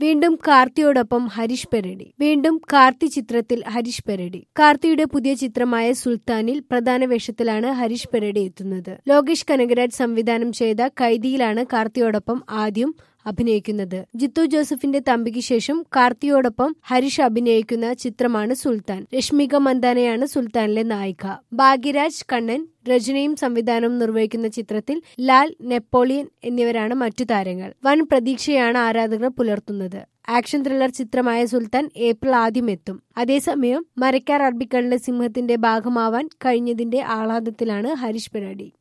വീണ്ടും കാർത്തിയോടൊപ്പം ഹരീഷ് പെരടി വീണ്ടും കാർത്തി ചിത്രത്തിൽ ഹരീഷ് പെരടി കാർത്തിയുടെ പുതിയ ചിത്രമായ സുൽത്താനിൽ പ്രധാന വേഷത്തിലാണ് ഹരീഷ് പെരടി എത്തുന്നത് ലോകേഷ് കനകരാജ് സംവിധാനം ചെയ്ത കൈദിയിലാണ് കാർത്തിയോടൊപ്പം ആദ്യം അഭിനയിക്കുന്നത് ജിത്തു ജോസഫിന്റെ തമ്പിക്ക് ശേഷം കാർത്തിയോടൊപ്പം ഹരീഷ് അഭിനയിക്കുന്ന ചിത്രമാണ് സുൽത്താൻ രശ്മിക മന്ദാനയാണ് സുൽത്താനിലെ നായിക ഭാഗ്യരാജ് കണ്ണൻ രചനയും സംവിധാനവും നിർവഹിക്കുന്ന ചിത്രത്തിൽ ലാൽ നെപ്പോളിയൻ എന്നിവരാണ് മറ്റു താരങ്ങൾ വൻ പ്രതീക്ഷയാണ് ആരാധകർ പുലർത്തുന്നത് ആക്ഷൻ ത്രില്ലർ ചിത്രമായ സുൽത്താൻ ഏപ്രിൽ ആദ്യം എത്തും അതേസമയം മരക്കാർ അറബിക്കടലിലെ സിംഹത്തിന്റെ ഭാഗമാവാൻ കഴിഞ്ഞതിന്റെ ആഹ്ലാദത്തിലാണ് ഹരീഷ് പെരാടി